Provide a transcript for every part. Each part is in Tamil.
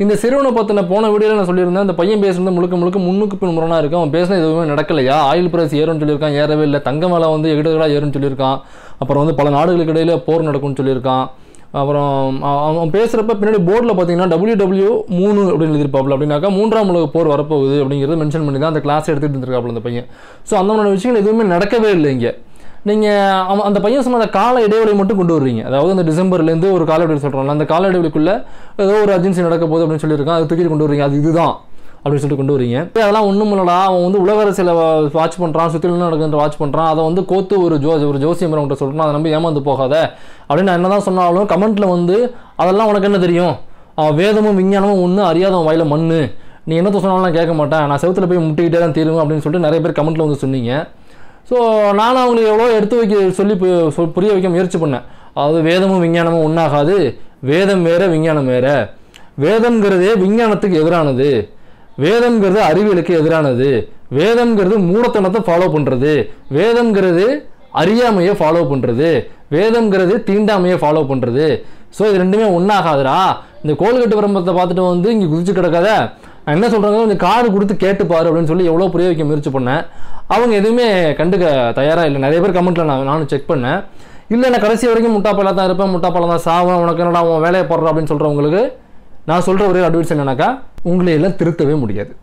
இந்த சிறுவனை பற்றின போன வீடியோவில் நான் சொல்லியிருந்தேன் அந்த பையன் பேசுறது முழுக்க முழுக்க முன்னுக்கு பின் முரணா இருக்கு அவன் பேசின எதுவுமே நடக்கலையா ஆயில் பிரைஸ் ஏறும்னு சொல்லியிருக்கான் ஏறவே இல்லை தங்க மேலே வந்து எகிடுகளா ஏறும்னு சொல்லியிருக்கான் அப்புறம் வந்து பல நாடுகளுக்கு இடையில போர் நடக்கும்னு சொல்லியிருக்கான் அப்புறம் அவ- அவன் பேசுகிறப்ப பின்னாடி போர்டில் பார்த்தீங்கன்னா டபிள்யூ டபிள்யூ மூணு அப்படின்னு எழுதிருப்பாப்ல அப்படின்னாக்கா மூன்றாம் உலக போர் வரப்போகுது அப்படிங்கிறத மென்ஷன் பண்ணி தான் அந்த கிளாஸ் எடுத்துகிட்டு இருந்திருக்காப்புல அந்த பையன் ஸோ அந்த மாதிரி விஷயங்கள் எதுவுமே நடக்கவே இல்லை இங்கே நீங்கள் அவன் அந்த பையன் சொன்ன அந்த கால இடைவெளி மட்டும் கொண்டு வர்றீங்க அதாவது அந்த டிசம்பர்லேருந்து ஒரு கால இடைவெளி சொல்கிறாங்க அந்த கால இடைவெளிக்குள்ளே ஏதோ ஒரு அர்ஜென்சி நடக்க போகுது அப்படின்னு சொல்லியிருக்கான் அதை தூக்கிட்டு கொண்டு வர்றீங்க அது இதுதான் அப்படின்னு சொல்லிட்டு கொண்டு வரீங்க ஏய், அதெல்லாம் ஒன்றும் இல்லடா அவன் வந்து உலக அரசியலை வாட்ச் பண்ணுறான் சுற்றிலும் நடக்குன்ற வாட்ச் பண்ணுறான் அதை வந்து கோத்து ஒரு ஜோ ஒரு ஜோசியம் அவன்கிட்ட சொல்கிறான் அதை நம்பி ஏமாந்து போகாத அப்படின்னு நான் என்னதான் சொன்னாலும் கமெண்ட்டில் வந்து அதெல்லாம் உனக்கு என்ன தெரியும் அவன் வேதமும் விஞ்ஞானமும் ஒன்று அறியாதவன் வாயில மண்ணு நீ என்னத்த சொன்னாலும் நான் கேட்க மாட்டேன் நான் செவுத்துல போய் முட்டிக்கிட்டே தான் தீருவேன் அப்படின்னு சொல்லிட்டு நிறைய பேர் கமெண்ட்டில் வந்து சொன்னீங்க ஸோ நானும் அவங்களுக்கு எவ்வளோ எடுத்து வைக்க சொல்லி பு- சொ- புரிய வைக்க முயற்சி பண்ணேன் அதாவது வேதமும் விஞ்ஞானமும் ஒன்றாகாது வேதம் வேற விஞ்ஞானம் வேற வேதம்ங்கிறதே விஞ்ஞானத்துக்கு எதிரானது வேதம்ங்கிறது அறிவியலுக்கு எதிரானது வேதம்ங்கிறது மூடத்தனத்தை ஃபாலோ பண்ணுறது வேதம்ங்கிறது அறியாமையை ஃபாலோ பண்ணுறது வேதம்ங்கிறது தீண்டாமையை ஃபாலோ பண்ணுறது ஸோ இது ரெண்டுமே ஒன்றாகாதுடா இந்த கோல்கட்டு விளம்பரத்தை பார்த்துட்டு வந்து இங்கே குதிச்சு கிடக்காத நான் என்ன சொல்கிறாங்க கொஞ்சம் காது கொடுத்து கேட்டுப்பாரு அப்படின்னு சொல்லி எவ்வளோ புரிய வைக்க முயற்சி பண்ணேன் அவங்க எதுவுமே கண்டுக்க தயாராக இல்லை நிறைய பேர் கமெண்ட்டில் நான் நானும் செக் பண்ணேன் இல்லை நான் கடைசி வரைக்கும் முட்டாப்பழம் தான் இருப்பேன் முட்டாப்பழம் தான் சாவேன் உனக்கு என்னடா உன் வேலையை போடுற அப்படின்னு சொல்கிறவங்களுக்கு நான் சொல்கிற ஒரே அட்வைஸ் என்னன்னாக்கா உங்களை எல்லாம் திருத்தவே முடியாது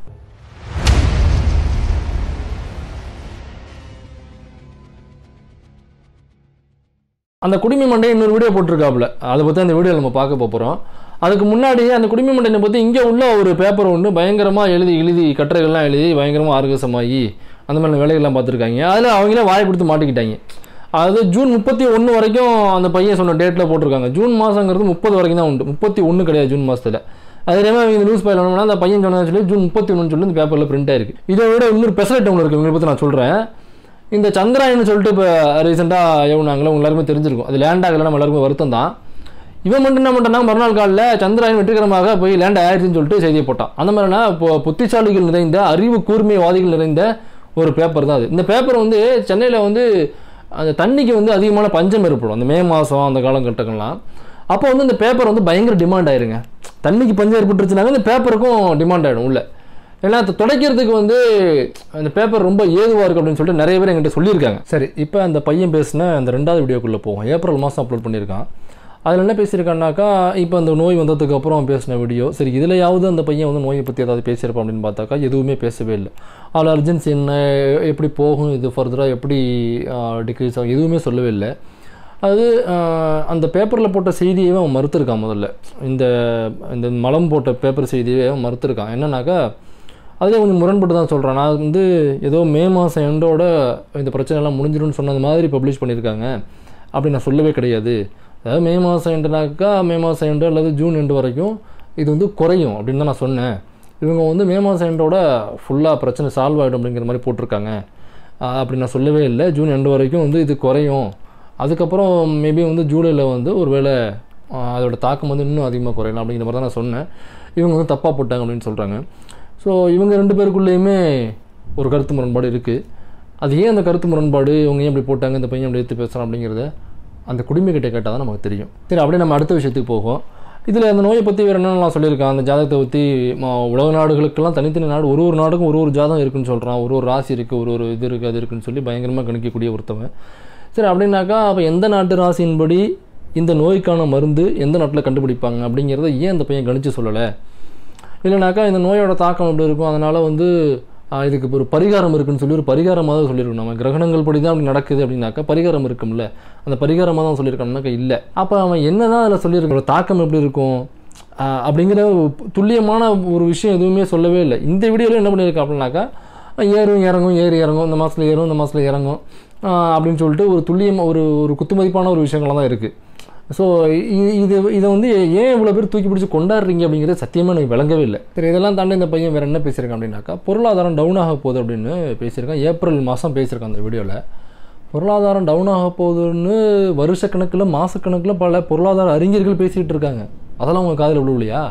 அந்த குடிமை மண்டை இன்னொரு வீடியோ போட்டிருக்காப்புல அதை பற்றி அந்த வீடியோ நம்ம பார்க்க போகிறோம் அதுக்கு முன்னாடி அந்த குடிமை மண்டையை பற்றி இங்கே உள்ள ஒரு பேப்பர் ஒன்று பயங்கரமாக எழுதி எழுதி கட்டுரைகள்லாம் எழுதி பயங்கரமாக ஆர்கசமாகி அந்த மாதிரி வேலைகள்லாம் பார்த்துருக்காங்க அதில் அவங்களே வாயை கொடுத்து மாட்டிக்கிட்டாங்க அது ஜூன் முப்பத்தி ஒன்று வரைக்கும் அந்த பையன் சொன்ன டேட்டில் போட்டிருக்காங்க ஜூன் மாதங்கிறது முப்பது வரைக்கும் தான் உண்டு முப்பத்தி ஒன்று கிடையாது ஜூன் மாதத்தில் அதே மாதிரி இந்த நியூஸ் பைல் வேணும்னா அந்த பையன் சொன்னதுன்னு சொல்லி ஜூன் முப்பத்தி ஒன்றுன்னு சொல்லி இந்த பேப்பரில் பிரிண்ட் ஆயிருக்கு இதை விட இன்னொரு பெசலைட் ஒன்று இருக்குது இவங்களை பற்றி நான் சொல்கிறேன் இந்த சந்திராயன் சொல்லிட்டு இப்போ ரீசெண்டாக ஏவுனாங்களே உங்க எல்லாருமே தெரிஞ்சிருக்கும் அது லேண்ட் ஆகலை நம்ம எல்லாருமே வருத்தம் தான் இவன் மட்டும் என்ன பண்ணிட்டான் மறுநாள் காலில் சந்திராயன் வெற்றிகரமாக போய் லேண்ட் ஆயிடுச்சுன்னு சொல்லிட்டு செய்தியை போட்டான் அந்த மாதிரினா இப்போ புத்திசாலிகள் நிறைந்த அறிவு கூர்மைவாதிகள் நிறைந்த ஒரு பேப்பர் தான் அது இந்த பேப்பர் வந்து சென்னையில் வந்து அந்த தண்ணிக்கு வந்து அதிகமான பஞ்சம் ஏற்படும் அந்த மே மாதம் அந்த காலகட்டங்கள்லாம் அப்போ வந்து இந்த பேப்பர் வந்து பயங்கர டிமாண்ட் ஆயிருங்க தண்ணிக்கு பஞ்சம் ஏற்பட்டுருச்சுனாங்க இந்த பேப்பருக்கும் டிமாண்ட் ஆகிடும் உள்ள ஏன்னா அதை துடைக்கிறதுக்கு வந்து அந்த பேப்பர் ரொம்ப ஏதுவாக இருக்குது அப்படின்னு சொல்லிட்டு நிறைய பேர் என்கிட்ட சொல்லியிருக்காங்க சரி இப்போ அந்த பையன் பேசின அந்த ரெண்டாவது வீடியோக்குள்ளே போவோம் ஏப்ரல் மாதம் அப்லோட் பண்ணியிருக்கான் அதில் என்ன பேசியிருக்கான்னாக்கா இப்போ அந்த நோய் வந்ததுக்கு அப்புறம் பேசின வீடியோ சரி இதுலையாவது அந்த பையன் வந்து நோயை பற்றி ஏதாவது பேசியிருப்பான் அப்படின்னு பார்த்தாக்கா எதுவுமே பேசவே இல்லை அதில் அர்ஜென்சி என்ன எப்படி போகும் இது ஃபர்தராக எப்படி டிக்ரீஸ் ஆகும் எதுவுமே சொல்லவே இல்லை அது ஆஹ், அந்த பேப்பரில் போட்ட செய்தியவே அவன் மறுத்திருக்கான் முதல்ல இந்த இந்த மலம் போட்ட பேப்பர் செய்தியவே அவன் மறுத்திருக்கான் என்னன்னாக்கா அதிலே கொஞ்சம் முரண்பட்டு தான் சொல்கிறான் நான் வந்து ஏதோ மே மாதம் எண்டோட இந்த பிரச்சனைலாம் முடிஞ்சிடும்னு சொன்னது மாதிரி பப்ளிஷ் பண்ணியிருக்காங்க அப்படி நான் சொல்லவே கிடையாது அதாவது மே மாதம் எண்டுனாக்கா மே மாதம் எண்டு அல்லது ஜூன் எண்டு வரைக்கும் இது வந்து குறையும் அப்படின்னு தான் நான் சொன்னேன் இவங்க வந்து மே மாதம் எண்டோட ஃபுல்லாக பிரச்சனை சால்வ் ஆகிடும் அப்படிங்கிற மாதிரி போட்டிருக்காங்க ஆஹ் அப்படி நான் சொல்லவே இல்லை ஜூன் எண்டு வரைக்கும் வந்து இது குறையும் அதுக்கப்புறம் மேபி வந்து ஜூலையில் வந்து ஒரு வேளை அதோட தாக்கம் வந்து இன்னும் அதிகமாக குறையலாம் அப்படிங்கிற மாதிரி தான் நான் சொன்னேன் இவங்க வந்து தப்பாக போட்டாங்க அப்படின்னு சொல்கிறாங்க ஸோ இவங்க ரெண்டு பேருக்குள்ளேயுமே ஒரு கருத்து முரண்பாடு இருக்குது அது ஏன் அந்த கருத்து முரண்பாடு இவங்க ஏன் இப்படி போட்டாங்க இந்த பையன் அப்படி எடுத்து பேசுகிறான் அப்படிங்கிறத அந்த குடிமைக்கிட்ட கேட்டால் தான் நமக்கு தெரியும் சரி அப்படியே நம்ம அடுத்த விஷயத்துக்கு போகும் இதில் அந்த நோயை பற்றி வேறு என்னென்னலாம் சொல்லியிருக்கான் அந்த ஜாதகத்தை பற்றி ம- உலக நாடுகளுக்கெல்லாம் தனித்தனி நாடு ஒரு ஒரு நாடுக்கும் ஒரு ஒரு ஜாதகம் இருக்குன்னு சொல்கிறான் ஒரு ஒரு ராசி இருக்குது ஒரு ஒரு இது இருக்குது அது இருக்குன்னு சொல்லி பயங்கரமாக கணிக்கக்கூடிய ஒருத்தவன் சரி அப்படின்னாக்கா அப்போ எந்த நாட்டு ராசியின்படி இந்த நோய்க்கான மருந்து எந்த நாட்டில் கண்டுபிடிப்பாங்க அப்படிங்கிறத ஏன் அந்த பையன் கணிச்சு சொல்லலை இல்லைனாக்கா இந்த நோயோட தாக்கம் எப்படி இருக்கும் அதனால் வந்து ஆஹ், இதுக்கு இப்போ ஒரு பரிகாரம் இருக்குன்னு சொல்லி ஒரு பரிகாரமாக தான் சொல்லியிருக்கோம் நம்ம கிரகணங்கள் படி தான் அப்படி நடக்குது அப்படின்னாக்கா பரிகாரம் இருக்கும்ல அந்த பரிகாரமாக தான் சொல்லியிருக்கோம்னாக்கா இல்லை அப்போ அவன் என்ன தான் அதில் சொல்லியிருக்க தாக்கம் எப்படி இருக்கும் ஆஹ், அப்படிங்கிற ஒரு துல்லியமான ஒரு விஷயம் எதுவுமே சொல்லவே இல்லை இந்த வீடியோவில் என்ன பண்ணியிருக்கான் அப்படின்னாக்கா ஏறும் இறங்கும் ஏறி இறங்கும் இந்த மாதத்தில் ஏறும் இந்த மாதத்தில் இறங்கும் ஆஹ், அப்படின்னு சொல்லிட்டு ஒரு துல்லியமாக ஒரு ஒரு குத்துமதிப்பான ஒரு விஷயங்கள்லாம் தான் இருக்குது ஸோ இது இதை வந்து ஏன் இவ்வளோ பேர் தூக்கி பிடிச்சி கொண்டாடுறீங்க அப்படிங்கிறது சத்தியமாக எனக்கு விளங்கவே இல்லை சரி இதெல்லாம் தாண்டி இந்த பையன் வேறு என்ன பேசியிருக்கான் அப்படின்னாக்கா பொருளாதாரம் டவுன் ஆக போகுது அப்படின்னு பேசியிருக்கான் ஏப்ரல் மாதம் பேசியிருக்கான் அந்த வீடியோவில் பொருளாதாரம் டவுன் ஆக போகுதுன்னு வருஷக்கணக்கில் மாதக்கணக்கில் பல பொருளாதார அறிஞர்கள் பேசிகிட்டு இருக்காங்க அதெல்லாம் உங்கள் காதில் விழுவலையா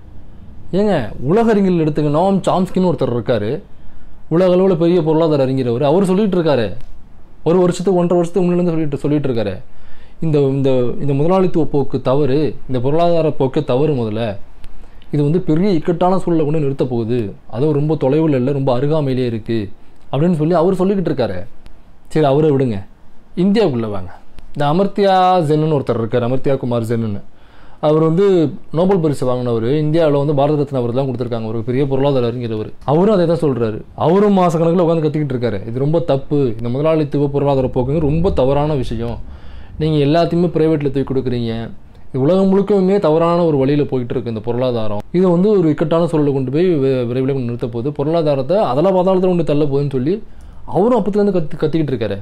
ஏங்க உலக அறிஞர்கள் எடுத்துங்க நோம் சாம்ஸ்கின்னு ஒருத்தர் இருக்கார் உலக அளவில் பெரிய பொருளாதார அறிஞர் அவர் அவர் சொல்லிட்டு இருக்காரு ஒரு வருஷத்துக்கு ஒன்றரை வருஷத்துக்கு முன்னாடி சொல்லிட்டு சொல்லிட்டு இருக்காரு இந்த இந்த இந்த முதலாளித்துவ போக்கு தவறு இந்த பொருளாதார போக்கு தவறு முதல்ல இது வந்து பெரிய இக்கட்டான சூழலை கொண்டு நிறுத்த போகுது அதுவும் ரொம்ப தொலைவில் இல்லை ரொம்ப அருகாமையிலே இருக்குது அப்படின்னு சொல்லி அவர் சொல்லிக்கிட்டு இருக்காரு சரி அவரை விடுங்க இந்தியாவுக்குள்ளே வாங்க இந்த அமர்த்தியா ஜென்னு ஒருத்தர் இருக்கார் அமர்த்தியா குமார் ஜென்னு அவர் வந்து நோபல் பரிசு வாங்கினவர் இந்தியாவில் வந்து பாரத ரத்னா அவர் தான் கொடுத்துருக்காங்க ஒரு பெரிய பொருளாதார அறிஞர் அவரும் அதே தான் சொல்கிறாரு அவரும் மாதக்கணக்கில் உட்காந்து கத்திக்கிட்டு இருக்காரு இது ரொம்ப தப்பு இந்த முதலாளித்துவ பொருளாதார போக்குங்க ரொம்ப தவறான விஷயம் நீங்கள் எல்லாத்தையுமே ப்ரைவேட்டில் தூக்கி கொடுக்குறீங்க இது உலகம் முழுக்கவுமே தவறான ஒரு வழியில் போயிட்டு இருக்கு இந்த பொருளாதாரம் இது வந்து ஒரு இக்கட்டான சூழலை கொண்டு போய் வி- விரைவில் கொண்டு நிறுத்த போகுது பொருளாதாரத்தை அதெல்லாம் பாதாளத்தில் கொண்டு தள்ள போகுதுன்னு சொல்லி அவரும் அப்பத்துலேருந்து கத்து கத்திக்கிட்டு இருக்காரு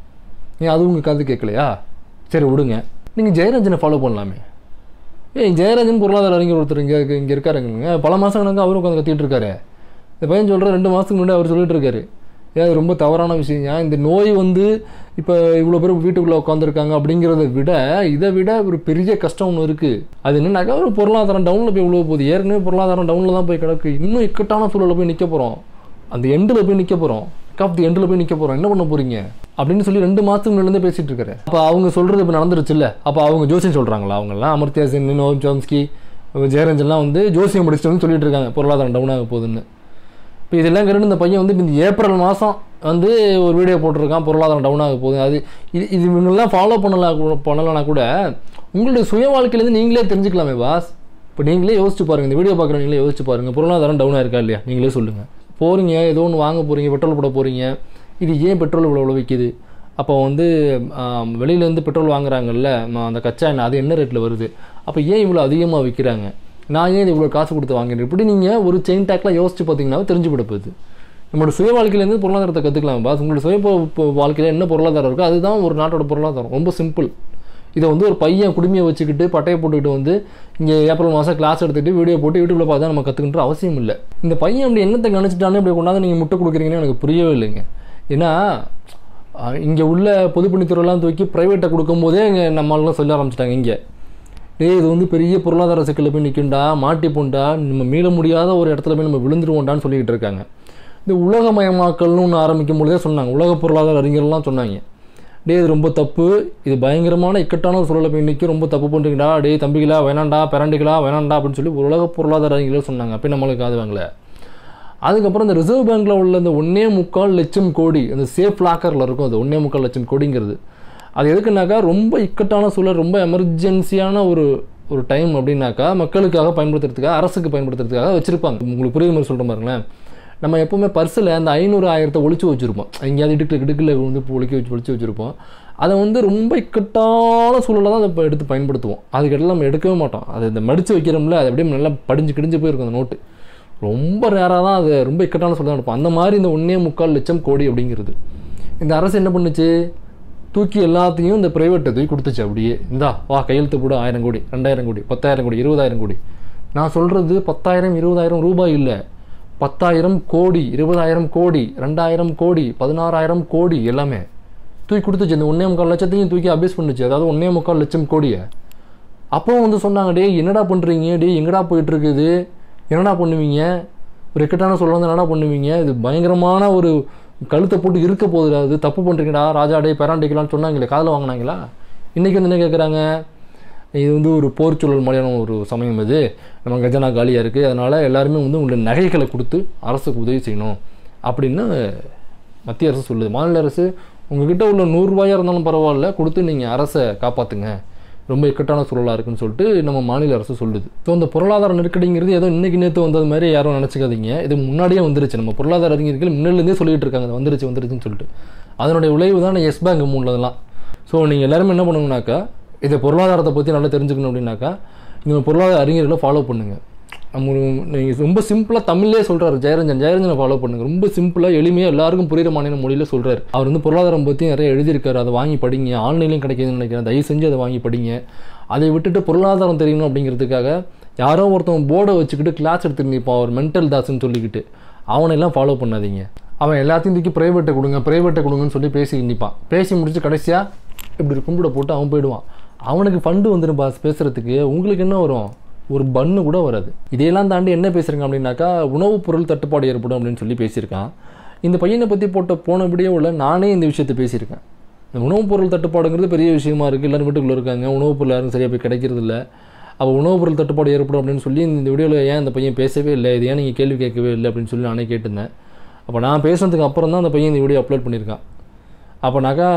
ஏன் அது உங்கள் காது கேட்கலையா சரி விடுங்க நீங்கள் ஜெயரஞ்சனை ஃபாலோ பண்ணலாமே ஏய் ஜெயராஜன் பொருளாதார அறிஞர் ஒருத்தர் இங்கே இங்கே இருக்காருங்க பல மாதம் கணக்கு அவரும் உட்காந்து கத்திட்டு இருக்காரு இந்த பையன் சொல்கிற ரெண்டு மாதத்துக்கு முன்னாடி அவர் சொல்லிட்டு இருக்காரு ஏன் அது ரொம்ப தவறான விஷயம் ஏன் இந்த நோய் வந்து இப்போ இவ்வளோ பேர் வீட்டுக்குள்ளே உட்காந்துருக்காங்க அப்படிங்கிறத விட இதை விட ஒரு பெரிய கஷ்டம் ஒன்று இருக்குது அது என்னன்னாக்கா ஒரு பொருளாதாரம் டவுனில் போய் இவ்வளோ போகுது ஏற்கனவே பொருளாதாரம் டவுனில் தான் போய் கிடக்கு இன்னும் இக்கட்டான சூழலில் போய் நிற்க போகிறோம் அந்த எண்டில் போய் நிற்க போகிறோம் ஆஃப் தி எண்டில் போய் நிற்க போகிறோம் என்ன பண்ண போகிறீங்க அப்படின்னு சொல்லி ரெண்டு மாதத்துக்கு முன்னாடி பேசிட்டு இருக்காரு அப்போ அவங்க சொல்கிறது இப்போ நடந்துருச்சுல்ல அப்போ அவங்க ஜோசியம் சொல்கிறாங்களா அவங்கெல்லாம் அமர்த்தியா சென் நோம் சோம்ஸ்கி ஜெயரஞ்சன்லாம் வந்து ஜோசியம் முடிச்சுட்டு வந்து சொல்லிட்டு இருக்காங்க பொருளாதாரம் டவுன் ஆக போகுதுன்னு இப்போ இதெல்லாம் கேட்டு இந்த பையன் வந்து இந்த ஏப்ரல் மாதம் வந்து ஒரு வீடியோ போட்டிருக்கான் பொருளாதாரம் டவுன் ஆக போகுது அது இது இது இவங்கெல்லாம் ஃபாலோ பண்ணலாம் கூட- பண்ணலைன்னா கூட உங்களுடைய சுய வாழ்க்கையிலேருந்து நீங்களே தெரிஞ்சுக்கலாமே பாஸ் இப்போ நீங்களே யோசிச்சு பாருங்கள் இந்த வீடியோ பார்க்குற நீங்களே யோசிச்சு பாருங்கள் பொருளாதாரம் டவுன் ஆயிருக்கா இல்லையா நீங்களே சொல்லுங்கள் போகிறீங்க ஏதோ ஒன்று வாங்க போகிறீங்க பெட்ரோல் போட போகிறீங்க இது ஏன் பெட்ரோல் இவ்வளோ இவ்வளோ விற்கிது அப்போ வந்து ஆம், வெளியிலேருந்து பெட்ரோல் வாங்குறாங்கல்ல ம, அந்த கச்சா எண்ணெய் அது என்ன ரேட்டில் வருது அப்போ ஏன் இவ்வளோ அதிகமாக விற்கிறாங்க நான் ஏன் இது இவ்வளோ காசு கொடுத்து வாங்குறேன் இப்படி நீங்கள் ஒரு செயின் டேக்லாம் யோசிச்சு பார்த்தீங்கன்னா தெரிஞ்சு விட போகுது நம்மளோட சுய வாழ்க்கையிலேருந்து பொருளாதாரத்தை கற்றுக்கலாம் பாஸ் உங்களோட சுய பொ- பொ- வாழ்க்கையில் என்ன பொருளாதாரம் இருக்கோ அதுதான் ஒரு நாட்டோட பொருளாதாரம் ரொம்ப சிம்பிள் இதை வந்து ஒரு பையன் குடுமையை வச்சுக்கிட்டு பட்டையை போட்டுக்கிட்டு வந்து இங்கே ஏப்ரல் மாதம் கிளாஸ் எடுத்துகிட்டு வீடியோ போட்டு யூடியூப்ல பார்த்தா நம்ம கற்றுக்கின்ற அவசியம் இல்லை இந்த பையன் அப்படி என்னத்தை கணிச்சிட்டானே இப்படி கொண்டாந்து நீங்கள் முட்டை கொடுக்குறீங்கன்னு எனக்கு புரியவே இல்லைங்க ஏன்னா இங்கே உள்ள பொதுப்பணித்துறையெல்லாம் தூக்கி ப்ரைவேட்டை கொடுக்கும்போதே இங்கே நம்மளாம் சொல்ல ஆரம்பிச்சிட்டாங்க இங்கே டேய் இது வந்து பெரிய பொருளாதார சிக்கலில் போய் நிற்கும்டா மாட்டிப்போண்டா நம்ம மீள முடியாத ஒரு இடத்துல போய் நம்ம விழுந்துருவோண்டான்னு சொல்லிக்கிட்டு இருக்காங்க இந்த உலகமயமாக்கல்னு ஒன்று ஆரம்பிக்கும் பொழுதே சொன்னாங்க உலக பொருளாதார அறிஞர்லாம் சொன்னாங்க டேய் இது ரொம்ப தப்பு இது பயங்கரமான இக்கட்டான ஒரு சூழலை போய் நிற்க ரொம்ப தப்பு பண்ணுறீங்கடா டேய் தம்பிகளா வேணாண்டா பிறண்டிகளா வேணாண்டா அப்படின்னு சொல்லி உலக பொருளாதார அறிஞர்கள் சொன்னாங்க அப்போ நம்மளுக்கு காது வாங்கல அதுக்கப்புறம் இந்த ரிசர்வ் பேங்க்ல உள்ள இந்த ஒன்னே முக்கால் லட்சம் கோடி அந்த சேஃப் லாக்கரில் இருக்கும் அது ஒன்னே முக்கால் லட்சம் கோடிங்கிறது அது எதுக்குனாக்கா ரொம்ப இக்கட்டான சூழல் ரொம்ப எமர்ஜென்சியான ஒரு ஒரு டைம் அப்படின்னாக்கா மக்களுக்காக பயன்படுத்துறதுக்காக அரசுக்கு பயன்படுத்துறதுக்காக வச்சிருப்பாங்க உங்களுக்கு புரியுற மாதிரி சொல்கிற பாருங்களேன் நம்ம எப்பவுமே பர்ஸில் அந்த ஐநூறு ஆயிரத்தை ஒளிச்சு வச்சுருப்போம் எங்கேயாவது இடுக்கில் இடுக்கில் வந்து ஒழிக்க வச்சு ஒளிச்சு வச்சுருப்போம் அதை வந்து ரொம்ப இக்கட்டான சூழலில் தான் அதை இப்போ எடுத்து பயன்படுத்துவோம் அதுக்கிட்ட நம்ம எடுக்கவே மாட்டோம் அதை இந்த மடித்து வைக்கிறோம்ல அது அப்படியே நல்லா படிஞ்சு கிடிஞ்சு போயிருக்கும் அந்த நோட்டு ரொம்ப ரேராக தான் அது ரொம்ப இக்கட்டான சொல்ல எடுப்போம் அந்த மாதிரி இந்த ஒன்றே முக்கால் லட்சம் கோடி அப்படிங்கிறது இந்த அரசு என்ன பண்ணுச்சு தூக்கி எல்லாத்தையும் இந்த ப்ரைவேட்டை தூக்கி கொடுத்துச்சு அப்படியே இந்தா வா கையெழுத்து போட ஆயிரம் கோடி ரெண்டாயிரம் கோடி பத்தாயிரம் கோடி இருபதாயிரம் கோடி நான் சொல்கிறது பத்தாயிரம் இருபதாயிரம் ரூபாய் இல்லை பத்தாயிரம் கோடி இருபதாயிரம் கோடி ரெண்டாயிரம் கோடி பதினாறாயிரம் கோடி எல்லாமே தூக்கி கொடுத்துச்சு இந்த ஒன்றே முக்கால் லட்சத்தையும் தூக்கி அபியூஸ் பண்ணுச்சு அதாவது ஒன்றே முக்கால் லட்சம் கோடியை அப்போ வந்து சொன்னாங்க டேய் என்னடா பண்ணுறீங்க டேய் எங்கடா போயிட்டு இருக்குது என்னடா பண்ணுவீங்க ஒரு இக்கட்டான சொல்ல வந்து என்னடா பண்ணுவீங்க இது பயங்கரமான ஒரு கழுத்தை போட்டு இருக்க போகுதுடா அது தப்பு பண்ணுறீங்கடா ராஜா டே பெராண்டிக்கலாம்னு சொன்னாங்களே காதில் வாங்கினாங்களா இன்றைக்கி வந்து என்ன கேட்குறாங்க இது வந்து ஒரு போர் சூழல் மாதிரியான ஒரு சமயம் இது நம்ம கஜனா காலியாக இருக்குது அதனால் எல்லாருமே வந்து உங்களுடைய நகைகளை கொடுத்து அரசுக்கு உதவி செய்யணும் அப்படின்னு மத்திய அரசு சொல்லுது மாநில அரசு உங்ககிட்ட உள்ள நூறுரூவாயாக இருந்தாலும் பரவாயில்ல கொடுத்து நீங்கள் அரசை காப்பாற்றுங்க ரொம்ப இக்கட்டான சூழலாக இருக்குன்னு சொல்லிட்டு நம்ம மாநில அரசு சொல்லுது ஸோ இந்த பொருளாதார நெருக்கடிங்கிறது ஏதோ இன்னைக்கு நேற்று வந்தது மாதிரி யாரும் நினச்சிக்காதீங்க இது முன்னாடியே வந்துருச்சு நம்ம பொருளாதார அறிஞர்கள் முன்னிலேருந்தே சொல்லிட்டு இருக்காங்க இது வந்துருச்சு வந்துருச்சுன்னு சொல்லிட்டு அதனுடைய விளைவு தான் எஸ் பேங்க் மூலதெல்லாம் ஸோ நீங்கள் எல்லாருமே என்ன பண்ணுங்கனாக்கா இதை பொருளாதாரத்தை பற்றி நல்லா தெரிஞ்சுக்கணும் அப்படின்னாக்கா இந்த பொருளாதார அறிஞர்களை ஃபாலோ பண்ணுங்கள் நம்ம நீங்கள் ரொம்ப சிம்பிளாக தமிழ்லேயே சொல்கிறாரு ஜெயரஞ்சன் ஜெயரஞ்சனை ஃபாலோ பண்ணுங்க ரொம்ப சிம்பிளாக எளிமையாக எல்லாருக்கும் புரியுற மாநில மொழியில் சொல்கிறார் அவர் வந்து பொருளாதாரம் பற்றி நிறைய எழுதியிருக்காரு அதை வாங்கி படிங்க ஆன்லைன்லையும் கிடைக்குதுன்னு நினைக்கிறேன் தயவு செஞ்சு அதை வாங்கி படிங்க அதை விட்டுட்டு பொருளாதாரம் தெரியணும் அப்படிங்கிறதுக்காக யாரோ ஒருத்தவன் போர்டை வச்சுக்கிட்டு கிளாஸ் எடுத்துட்டு நிற்பான் அவர் மென்டல் தாஸ்ன்னு சொல்லிக்கிட்டு அவனையெல்லாம் ஃபாலோ பண்ணாதீங்க அவன் எல்லாத்தையும் தூக்கி ப்ரைவேட்டை கொடுங்க ப்ரைவேட்டை கொடுங்கன்னு சொல்லி பேசி நிற்பான் பேசி முடிச்சு கடைசியாக இப்படி கும்பிட போட்டு அவன் போயிடுவான் அவனுக்கு ஃபண்டு வந்துடும் பாஸ் பேசுகிறதுக்கு உங்களுக்கு என்ன வரும் ஒரு பன்னு கூட வராது இதையெல்லாம் தாண்டி என்ன பேசுகிறீங்க அப்படின்னாக்கா உணவுப் பொருள் தட்டுப்பாடு ஏற்படும் அப்படின்னு சொல்லி பேசியிருக்கான் இந்த பையனை பற்றி போட்ட போன வீடியோ உள்ள நானே இந்த விஷயத்தை பேசியிருக்கேன் இந்த உணவுப் பொருள் தட்டுப்பாடுங்கிறது பெரிய விஷயமா இருக்குது எல்லாரும் வீட்டுக்குள்ளே இருக்காங்க உணவுப் பொருள் யாரும் சரியாக போய் கிடைக்கிறது இல்ல அப்போ உணவுப் பொருள் தட்டுப்பாடு ஏற்படும் அப்படின்னு சொல்லி இந்த வீடியோவில் ஏன் அந்த பையன் பேசவே இல்லை இது ஏன் நீங்கள் கேள்வி கேட்கவே இல்லை அப்படின்னு சொல்லி நானே கேட்டிருந்தேன் அப்போ நான் பேசுனதுக்கு அப்புறம் தான் அந்த பையன் இந்த வீடியோ அப்லோட் பண்ணியிருக்கான் அப்போனாக்கா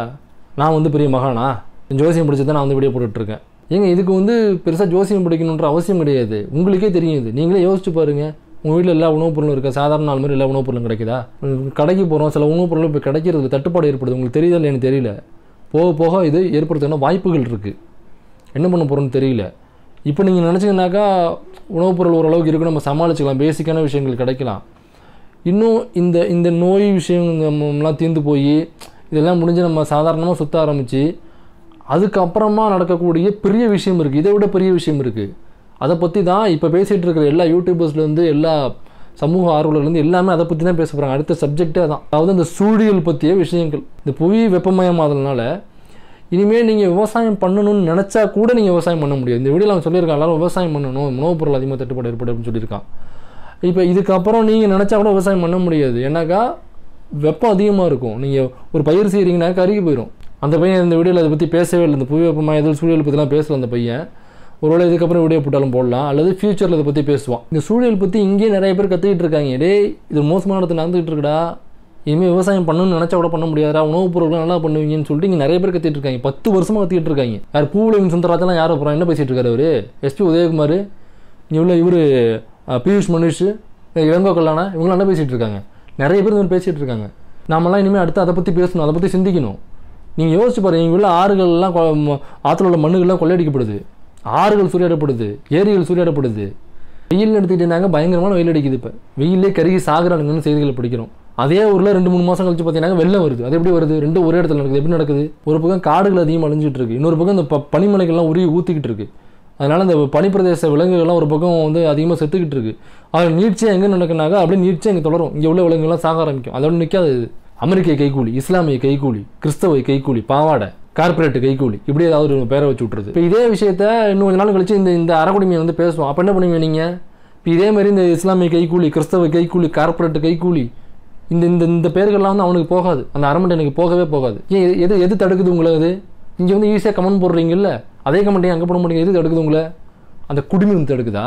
நான் வந்து பெரிய மகானா ஜோசியம் பிடிச்சி தான் நான் வந்து வீடியோ போட்டுட்ருக்கேன் ஏங்க இதுக்கு வந்து பெருசாக ஜோசியம் பிடிக்கணுன்ற அவசியம் கிடையாது உங்களுக்கே தெரியும் இது நீங்களே யோசிச்சு பாருங்கள் உங்கள் வீட்டில் எல்லா உணவுப் பொருளும் இருக்கா சாதாரண நாள் மாதிரி எல்லா உணவுப் பொருளும் கிடைக்குதா உம், கடைக்கு போகிறோம் சில உணவுப் பொருள் இப்போ கிடைக்கிறது தட்டுப்பாடு ஏற்படுது உங்களுக்கு தெரியுதா இல்லையா எனக்கு தெரியல போக போக இது ஏற்படுத்துன வாய்ப்புகள் இருக்குது என்ன பண்ண போகிறோன்னு தெரியல இப்போ நீங்கள் நினச்சிங்கனாக்கா உணவுப் பொருள் ஓரளவுக்கு இருக்கு நம்ம சமாளிச்சுக்கலாம் பேசிக்கான விஷயங்கள் கிடைக்கலாம் இன்னும் இந்த இந்த நோய் விஷயங்கள்லாம் தீர்ந்து போய் இதெல்லாம் முடிஞ்சு நம்ம சாதாரணமாக சுற்ற ஆரம்பித்து அதுக்கப்புறமா நடக்கக்கூடிய பெரிய விஷயம் இருக்குது இதை விட பெரிய விஷயம் இருக்குது அதை பற்றி தான் இப்போ பேசிகிட்டு இருக்கிற எல்லா யூடியூபர்ஸ்லேருந்து எல்லா சமூக ஆர்வலர்லேருந்து எல்லாமே அதை பற்றி தான் பேச போகிறாங்க அடுத்த சப்ஜெக்டே தான் அதாவது இந்த சூழியல் பற்றிய விஷயங்கள் இந்த புவி வெப்பமயமாதல்னால இனிமேல் நீங்கள் விவசாயம் பண்ணணும்னு நினச்சா கூட நீங்கள் விவசாயம் பண்ண முடியாது இந்த வீடியோவில் அவன் சொல்லியிருக்கான் எல்லாரும் விவசாயம் பண்ணணும் உணவுப் பொருள் அதிகமாக தட்டுப்பாடு ஏற்படும் அப்படின்னு சொல்லியிருக்கான் இப்போ இதுக்கப்புறம் நீங்கள் நினச்சா கூட விவசாயம் பண்ண முடியாது ஏன்னாக்கா வெப்பம் அதிகமாக இருக்கும் நீங்கள் ஒரு பயிர் செய்கிறீங்கன்னா கருகி போயிடும் அந்த பையன் இந்த வீடியோவில் அதை பற்றி பேசவே இல்லை இந்த புவி வெப்பமயதல் சூழல் பற்றிலாம் பேசல அந்த பையன் ஒருவேளை இதுக்கப்புறம் வீடியோ போட்டாலும் போடலாம் அல்லது ஃப்யூச்சரில் இதை பற்றி பேசுவான் இந்த சூழல் பற்றி இங்கேயே நிறைய பேர் கற்றுக்கிட்டு இருக்காங்க டேய் இது மோசமான இடத்துல நடந்துகிட்டு இருக்குடா இனிமேல் விவசாயம் பண்ணணும்னு நினச்சா கூட பண்ண முடியாதா உணவுப் பொருட்கள் நல்லா பண்ணுவீங்கன்னு சொல்லிட்டு இங்கே நிறைய பேர் கத்திட்டு இருக்காங்க பத்து வருஷமாக கத்திட்டு இருக்காங்க யார் பூவுலகம் சுந்தரராஜெல்லாம் யார் அப்புறம் என்ன பேசிட்டு இருக்காரு அவரு எஸ்பி உதயகுமார் இங்கே உள்ள இவர் பியூஷ் மனுஷ் இளங்கோ கல்லானா இவங்களாம் என்ன பேசிட்டு இருக்காங்க நிறைய பேர் இந்த மாதிரி பேசிட்டு இருக்காங்க நாமெல்லாம் இனிமேல் அடுத்து அதை பற்றி பேசணும் அதை பற்றி சிந்திக்கணும் நீங்கள் யோசிச்சு பாருங்க இங்கே உள்ள ஆறுகள்லாம் கொ- ம- ஆத்துல உள்ள மண்ணுகள்லாம் கொள்ளையடிக்கப்படுது ஆறுகள் சூறையாடப்படுது ஏரிகள் சூறையாடப்படுது வெயில் எடுத்துக்கிட்டீங்கன்னாங்க பயங்கரமான வெயில் அடிக்குது இப்போ வெயிலே கருகி சாகுறானுங்கன்னு செய்திகளை படிக்கிறோம் அதே ஊரில் ரெண்டு மூணு மாதம் கழிச்சு பார்த்தீங்கன்னா வெள்ளம் வருது அது எப்படி வருது ரெண்டும் ஒரே இடத்துல நடக்குது எப்படி நடக்குது ஒரு பக்கம் காடுகள் அதிகமாக அழிஞ்சிட்டு இருக்கு இன்னொரு பக்கம் இந்த ப பனிமலைகள்லாம் உருகி ஊற்றிக்கிட்டு இருக்கு அதனால இந்த பனிப்பிரதேச விலங்குகள்லாம் ஒரு பக்கம் வந்து அதிகமாக செத்துக்கிட்டு இருக்கு அது நீட்சியாக எங்கே நடக்குனாக்கா அப்படியே நீட்சியாக இங்கே தொடரும் இங்கே உள்ள விலங்குகள்லாம் சாக ஆரம்பிக்கும் அதோட நிற்காது இது அமெரிக்க கைக்கூலி இஸ்லாமிய கைக்கூலி கிறிஸ்தவ கைக்கூலி பாவாடை கார்ப்பரேட் கைக்கூலி இப்படி ஏதாவது ஒரு பேரை வச்சு விட்ருது இப்போ இதே விஷயத்த இன்னும் கொஞ்ச நாள் கழிச்சு இந்த இந்த அறக்குடிமையை வந்து பேசுவோம் அப்போ என்ன பண்ணுவீங்க நீங்கள் இப்போ இதே மாதிரி இந்த இஸ்லாமிய கைக்கூலி கிறிஸ்தவ கைக்கூலி கார்ப்பரேட் கைக்கூலி இந்த இந்த இந்த பேர்கள்லாம் வந்து அவனுக்கு போகாது அந்த அரமண்டை எனக்கு போகவே போகாது ஏன் எது- எது எது தடுக்குது உங்களை அது இங்கே வந்து ஈஸியாக கமெண்ட் போடுறீங்கல்ல அதே கமெண்ட் அங்கே போட மாட்டீங்க எது தடுக்குது உங்களை அந்த குடிமை வந்து தடுக்குதா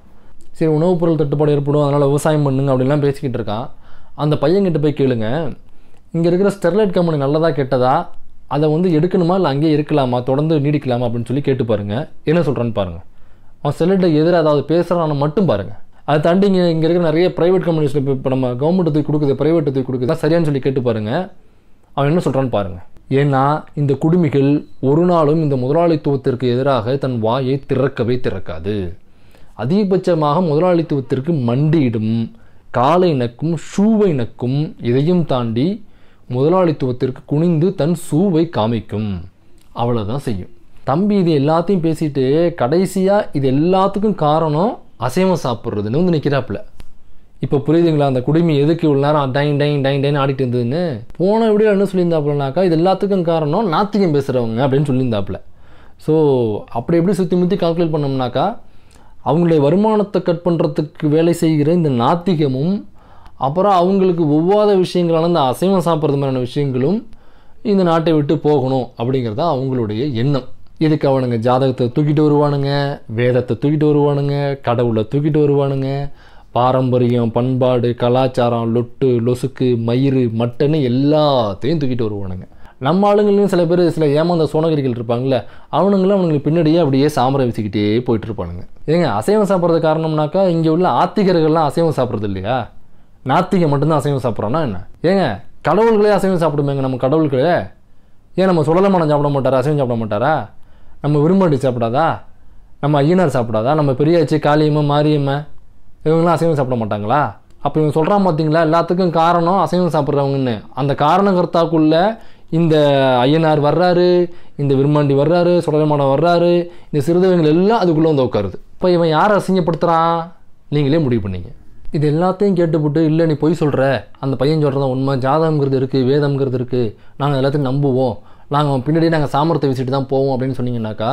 சரி உணவுப் பொருள் தட்டுப்பாடு ஏற்படும் அதனால் விவசாயம் பண்ணுங்க அப்படின்லாம் பேசிக்கிட்டு இருக்கான் அந்த பையன்கிட்ட போய் கேளுங்க இங்கே இருக்கிற ஸ்டெர்லைட் கம்பெனி நல்லதா கெட்டதா அதை வந்து எடுக்கணுமா இல்லை அங்கேயே இருக்கலாமா தொடர்ந்து நீடிக்கலாமா அப்படின்னு சொல்லி கேட்டு பாருங்க என்ன சொல்கிறான்னு பாருங்க அவன் ஸ்டெர்லைட்டை எதிராக ஏதாவது பேசுகிறான்னு மட்டும் பாருங்க அதை தாண்டி இங்கே இங்கே இருக்கிற நிறைய ப்ரைவேட் கம்பெனிஸில் இப்போ இப்போ நம்ம கவர்மெண்ட் தூக்கி கொடுக்குது ப்ரைவேட் தூக்கி கொடுக்குது சரியான்னு சொல்லி கேட்டு பாருங்க அவன் என்ன சொல்கிறான்னு பாருங்க ஏன்னா இந்த குடுமிகள் ஒரு நாளும் இந்த முதலாளித்துவத்திற்கு எதிராக தன் வாயை திறக்கவே திறக்காது அதிகபட்சமாக முதலாளித்துவத்திற்கு மண்டியிடும் காலை நக்கும் ஷூவை நக்கும் இதையும் தாண்டி முதலாளித்துவத்திற்கு குனிந்து தன் ஷூவை காமிக்கும் அவ்வளோதான் செய்யும் தம்பி இது எல்லாத்தையும் பேசிட்டு கடைசியாக இது எல்லாத்துக்கும் காரணம் அசைவம் சாப்பிட்றதுன்னு வந்து நிற்கிறாப்புல இப்போ புரியுதுங்களா அந்த குடுமி எதுக்கு இவ்வளோ நேரம் டைன் டைன் டைன் டைன் ஆடிட்டு இருந்ததுன்னு போன வீடியோ என்ன சொல்லியிருந்தாப்புலனாக்கா இது எல்லாத்துக்கும் காரணம் நாத்திகம் பேசுகிறவங்க அப்படின்னு சொல்லியிருந்தாப்புல ஸோ அப்படி எப்படி சுற்றி முற்றி கால்குலேட் பண்ணோம்னாக்கா அவங்களுடைய வருமானத்தை கட் பண்ணுறதுக்கு வேலை செய்கிற இந்த நாத்திகமும் அப்புறம் அவங்களுக்கு ஒவ்வாத விஷயங்களான இந்த அசைவம் சாப்பிட்றது மாதிரியான விஷயங்களும் இந்த நாட்டை விட்டு போகணும் அப்படிங்கிறது தான் அவங்களுடைய எண்ணம் இதுக்கு அவனுங்க ஜாதகத்தை தூக்கிட்டு வருவானுங்க வேதத்தை தூக்கிட்டு வருவானுங்க கடவுளை தூக்கிட்டு வருவானுங்க பாரம்பரியம் பண்பாடு கலாச்சாரம் லொட்டு லொசுக்கு மயிறு மட்டன்னு எல்லாத்தையும் தூக்கிட்டு வருவானுங்க நம்ம ஆளுங்களையும் சில பேர் சில ஏமாந்த சோனகிரிகள் இருப்பாங்கல்ல அவனுங்களும் அவனுங்களுக்கு பின்னாடியே அப்படியே சாமரை வீசிக்கிட்டே போயிட்டு இருப்பானுங்க ஏங்க அசைவம் சாப்பிட்றது காரணம்னாக்கா இங்கே உள்ள ஆத்திகர்கள்லாம் அசைவம் சாப்பிட்றது இல்லையா நாத்திகம் மட்டும்தான் அசைவம் சாப்பிட்றோன்னா என்ன ஏங்க கடவுள்களே அசைவம் சாப்பிடுமேங்க நம்ம கடவுள்களே ஏன் நம்ம சுடலமானம் சாப்பிட மாட்டாரா அசைவம் சாப்பிட மாட்டாரா நம்ம விரும்பாண்டி சாப்பிடாதா நம்ம ஐயனார் சாப்பிடாதா நம்ம பெரியாச்சி காளியம்மா மாரியம்மா இவங்களாம் அசைவம் சாப்பிட மாட்டாங்களா அப்போ இவங்க சொல்கிறான் பார்த்தீங்களா எல்லாத்துக்கும் காரணம் அசைவம் சாப்பிட்றவங்கன்னு அந்த காரணகர்த்தாக்குள்ள இந்த ஐயனார் வர்றாரு இந்த விரும்மாண்டி வர்றாரு சுடலமானம் வர்றாரு இந்த சிறுதவங்கள் எல்லாம் அதுக்குள்ளே வந்து உட்காருது இப்போ இவன் யாரை அசிங்கப்படுத்துகிறான் நீங்களே முடிவு பண்ணீங்க இது எல்லாத்தையும் கேட்டுவிட்டு இல்லை நீ பொய் சொல்கிற அந்த பையன் சொல்கிறத உண்மை ஜாதகங்கிறது இருக்குது வேதம்ங்கிறது இருக்குது நாங்கள் எல்லாத்தையும் நம்புவோம் நாங்கள் பின்னாடியே நாங்கள் சாமர்த்தை வீசிட்டு தான் போவோம் அப்படின்னு சொன்னீங்கன்னாக்கா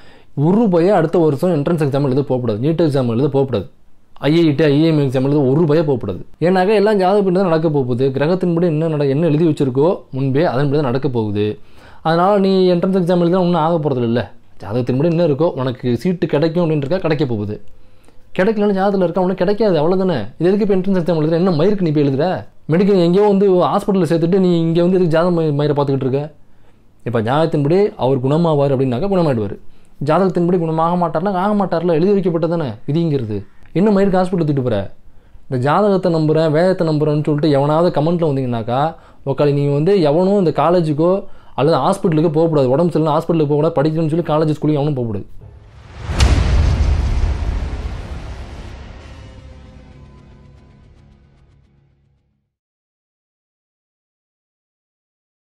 ஒரு பைய அடுத்த வருஷம் என்ட்ரன்ஸ் எக்ஸாம் எழுத போகக்கூடாது நீட் எக்ஸாம் எழுத போகக்கூடாது ஐஐடி ஐஏஎம் எக்ஸாம் எழுத ஒரு பய போகக்கூடாது ஏன்னாக்கா எல்லாம் ஜாதகப்படி தான் நடக்க போகுது கிரகத்தின்படி என்ன நட என்ன எழுதி வச்சிருக்கோ முன்பே அதன்படி தான் நடக்க போகுது அதனால் நீ என்ட்ரன்ஸ் எக்ஸாம் எழுத ஒன்றும் ஆக போகிறது இல்லை ஜாதகத்தின்படி என்ன இருக்கோ உனக்கு சீட்டு கிடைக்கும் அப்படின்னு இருக்கா கிடைக்க போகுது கிடைக்கலன்னு ஜாதகத்தில் இருக்கா உனக்கு கிடைக்காது அவ்வளோதானே இது எதுக்கு இப்போ என்ட்ரன்ஸ் எக்ஸாம் எழுதுற என்ன மயிருக்கு நீ இப்போ எழுதுற மெடிக்கல் எங்கேயோ வந்து ஹாஸ்பிட்டலில் சேர்த்துட்டு நீ இங்கே வந்து எதுக்கு ஜாதக மய- மயிரை பார்த்துக்கிட்டு இருக்க இப்போ ஜாதகத்தின்படி அவர் குணமாவார் அப்படின்னாக்கா குணமாயிடுவார் ஜாதகத்தின்படி குணமாக மாட்டார்னா ஆக மாட்டார்ல எழுதி வைக்கப்பட்டதானே விதிங்கிறது என்ன மயிருக்கு ஹாஸ்பிட்டல் தூக்கிட்டு போகிற இந்த ஜாதகத்தை நம்புகிறேன் வேதத்தை நம்புறேன்னு சொல்லிட்டு எவனாவது கமெண்ட்டில் வந்தீங்கன்னாக்கா உக்காளி நீங்கள் வந்து எவனும் இந்த காலேஜுக்கோ அல்லது ஹாஸ்பிட்டலுக்கு போகக்கூடாது உடம்பு சரியில்லை ஹாஸ்பிட்டலுக்கு போகக்கூடாது படிக்கணும்னு சொல்லி காலேஜ் ஸ்கூலுக்கு எவனும் போகக்கூடாது